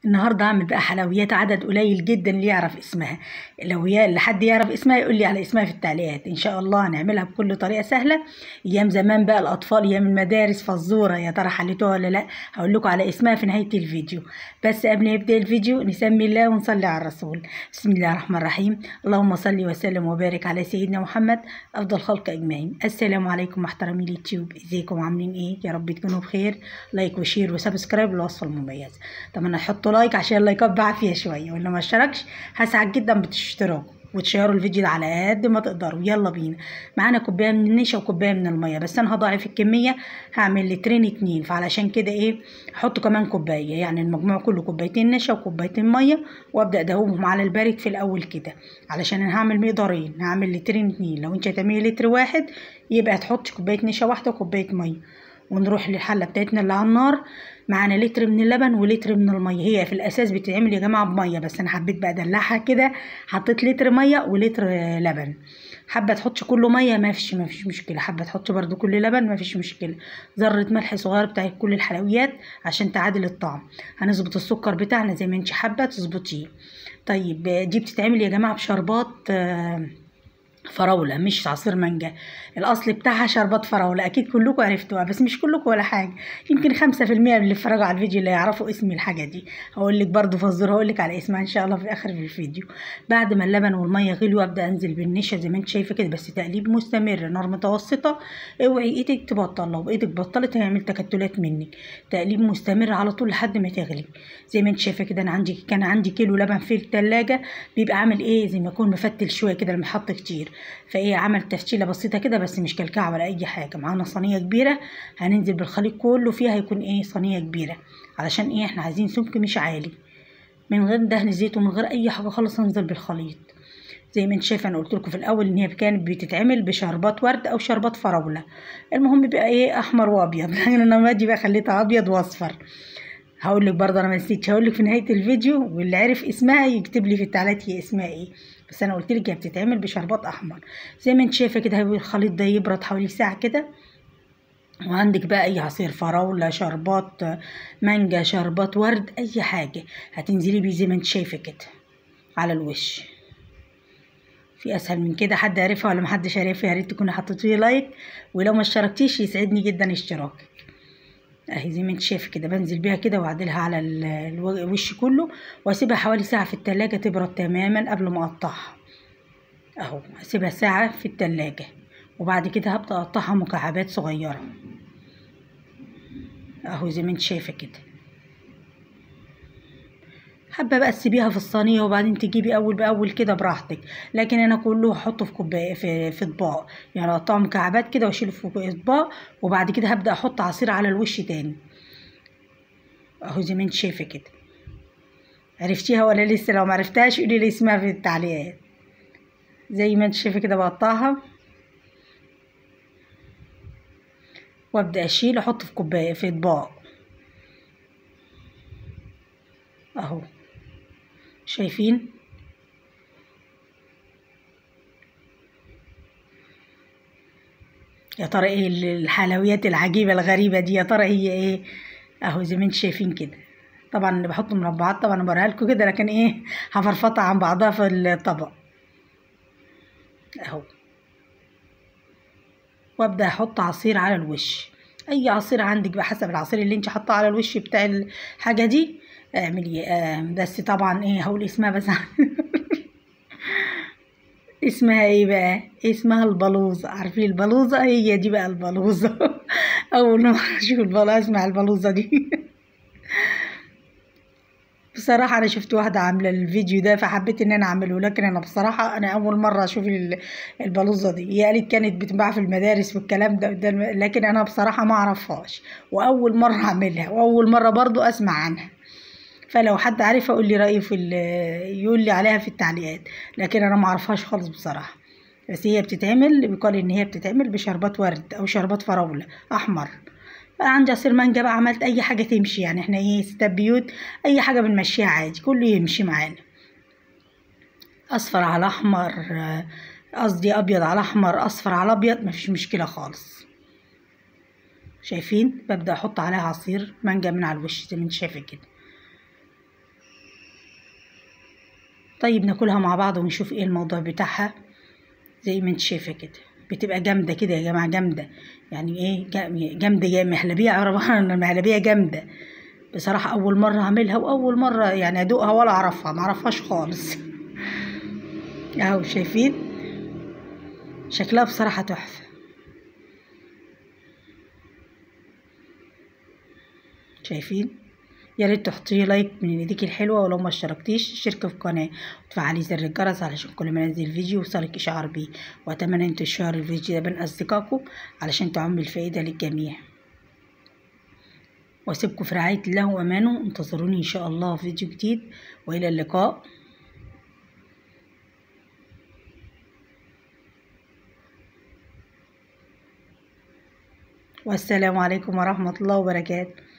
النهارده هعمل بقى حلويات عدد قليل جدا اللي يعرف اسمها لو يا اللي حد يعرف اسمها يقول لي على اسمها في التعليقات ان شاء الله هنعملها بكل طريقه سهله ايام زمان بقى الاطفال ايام المدارس فزوره يا ترى حليتوها ولا لا هقول لكم على اسمها في نهايه الفيديو بس قبل ما يبدا الفيديو نسمي الله ونصلي على الرسول بسم الله الرحمن الرحيم اللهم صل وسلم وبارك على سيدنا محمد افضل خلق اجمعين السلام عليكم محترمي اليوتيوب ازيكم عاملين ايه يا رب تكونوا بخير لايك وشير وسبسكرايب للوصفه المميزه طبعا حطوا لايك عشان اللايكات بعافيه شويه واللي ما اشتركش هسعد جدا بالاشتراك وتشيروا الفيديو ده على قد ما تقدروا يلا بينا معانا كوبايه من النشا وكوبايه من الميه بس انا هضاعف الكميه هعمل لترين اتنين فعلشان كده ايه هحط كمان كوبايه يعني المجموع كله كوبايتين نشا وكوبايتين ميه وابدا ادوبهم على البارد في الاول كده علشان انا هعمل مقدارين هعمل لترين اتنين لو انت هتعملي لتر واحد يبقى تحطي كوبايه نشا واحده وكوبايه ميه ونروح للحله بتاعتنا اللي على النار معانا لتر من اللبن ولتر من الميه هي في الاساس بتتعمل يا جماعه بميه بس انا حبيت بقى ادلعها كده حطيت لتر ميه ولتر لبن حابه تحطي كله ميه ما فيش ما فيش مشكله حابه تحطي برده كل لبن ما فيش مشكله ذره ملح صغير بتاع كل الحلويات عشان تعادل الطعم هنظبط السكر بتاعنا زي ما انت حابه تظبطيه طيب دي بتتعمل يا جماعه بشربات آه فراولة مش عصير مانجا الأصل بتاعها شربات فراولة أكيد كلكم عرفتوها بس مش كلكم ولا حاجة يمكن خمسة في المية اللي اتفرجوا على الفيديو اللي يعرفوا اسم الحاجة دي هقول لك برضه فزورة هقول لك على اسمها إن شاء الله في آخر الفيديو بعد ما اللبن والمية غلوا أبدأ أنزل بالنشا زي ما أنت شايفة كده بس تقليب مستمر نار متوسطة اوعي إيدك تبطل لو إيدك بطلت هيعمل تكتلات منك تقليب مستمر على طول لحد ما تغلي زي ما أنت شايفة كده أنا عندي كان عندي كيلو لبن في التلاجة بيبقى عامل إيه زي ما يكون مفتل شوية كده لما حط كتير فايه عمل تفشيله بسيطه كده بس مش كلكعه ولا اي حاجه معانا صينيه كبيره هننزل بالخليط كله فيها هيكون ايه صينيه كبيره علشان ايه احنا عايزين سمك مش عالي من غير دهن زيت ومن غير اي حاجه خالص هننزل بالخليط زي ما انت شايفه انا قلت لكم في الاول ان هي كانت بتتعمل بشربات ورد او شربات فراوله المهم بيبقى ايه احمر وابيض لكن انا مادي بقى خليتها ابيض واصفر هقول لك برضه انا ما نسيتش هقول لك في نهايه الفيديو واللي عرف اسمها يكتب لي في التعليقات هي اسمها ايه بس انا قلت لك هي بتتعمل بشربات احمر زي ما انت شايفه كده الخليط ده يبرد حوالي ساعه كده وعندك بقى اي عصير فراوله شربات مانجا شربات ورد اي حاجه هتنزلي بيه زي ما انت شايفه كده على الوش في اسهل من كده حد عرفها ولا محدش عرفها يا ريت تكوني حطيتي لايك ولو ما اشتركتيش يسعدني جدا اشتراكك اهي زي ما انت شايفه كده بنزل بيها كده واعدلها على الوش كله واسيبها حوالي ساعه في التلاجة تبرد تماما قبل ما اقطعها اهو هسيبها ساعه في التلاجة وبعد كده هبدا اقطعها مكعبات صغيره اهو زي ما انت شايفه كده حابه بقى تسيبيها في الصينيه وبعدين تجيبي اول باول كده براحتك لكن انا كله هحطه في كوبايه في في اطباق يعني اقطعه مكعبات كده واشيله في اطباق وبعد كده هبدا احط عصير على الوش تاني اهو زي ما انت شايفه كده عرفتيها ولا لسه لو معرفتهاش قولي لي اسمها في التعليقات زي ما انت شايفه كده بقطعها وابدا اشيل احط في كوبايه في اطباق اهو شايفين يا ترى ايه الحلويات العجيبه الغريبه دي يا ترى هي ايه اهو زي ما انتم شايفين كده طبعا اللي بحط مربعات طبعا بوريها لكم كده لكن ايه هفرفطها عن بعضها في الطبق اهو وابدا احط عصير على الوش اي عصير عندك بقى حسب العصير اللي انت حاطاه على الوش بتاع الحاجه دي اعملي آه بس طبعا ايه هقول اسمها بس اسمها ايه بقى اسمها البلوزة عارفين البلوزة هي دي بقى البلوزة اول مرة اشوف البلوزة اسمع البلوزة دي بصراحة أنا شفت واحدة عاملة الفيديو ده فحبيت إن أنا أعمله لكن أنا بصراحة أنا أول مرة أشوف البلوزة دي هي قالت كانت بتتباع في المدارس والكلام ده, ده لكن أنا بصراحة ما أعرفهاش وأول مرة أعملها وأول مرة برضو أسمع عنها فلو حد عارف اقول لي رايه في يقول لي عليها في التعليقات لكن انا ما اعرفهاش خالص بصراحه بس هي بتتعمل بيقال ان هي بتتعمل بشربات ورد او شربات فراوله احمر عندي عصير مانجا بقى عملت اي حاجه تمشي يعني احنا ايه ستات بيوت اي حاجه بنمشيها عادي كله يمشي معانا اصفر على احمر قصدي ابيض على احمر اصفر على ابيض مفيش مشكله خالص شايفين ببدا احط عليها عصير مانجا من على الوش زي ما انت شايفه كده طيب ناكلها مع بعض ونشوف ايه الموضوع بتاعها زي ما انت شايفه كده بتبقى جامده كده يا جماعه جامده يعني ايه جا- جامده يا مهلبيه عربها مهلبيه جامده بصراحه اول مره اعملها واول مره يعني ادوقها ولا اعرفها ما اعرفهاش خالص اهو شايفين شكلها بصراحه تحفه شايفين يا ريت تحطي لايك من ايديك الحلوه ولو ما اشتركتيش اشتركي في القناه وتفعلي زر الجرس علشان كل ما انزل فيديو يوصلك اشعار بيه واتمنى ان تشير الفيديو ده بين اصدقائكم علشان تعم الفائده للجميع واسيبكم في رعايه الله وامانه انتظروني ان شاء الله في فيديو جديد والى اللقاء والسلام عليكم ورحمه الله وبركاته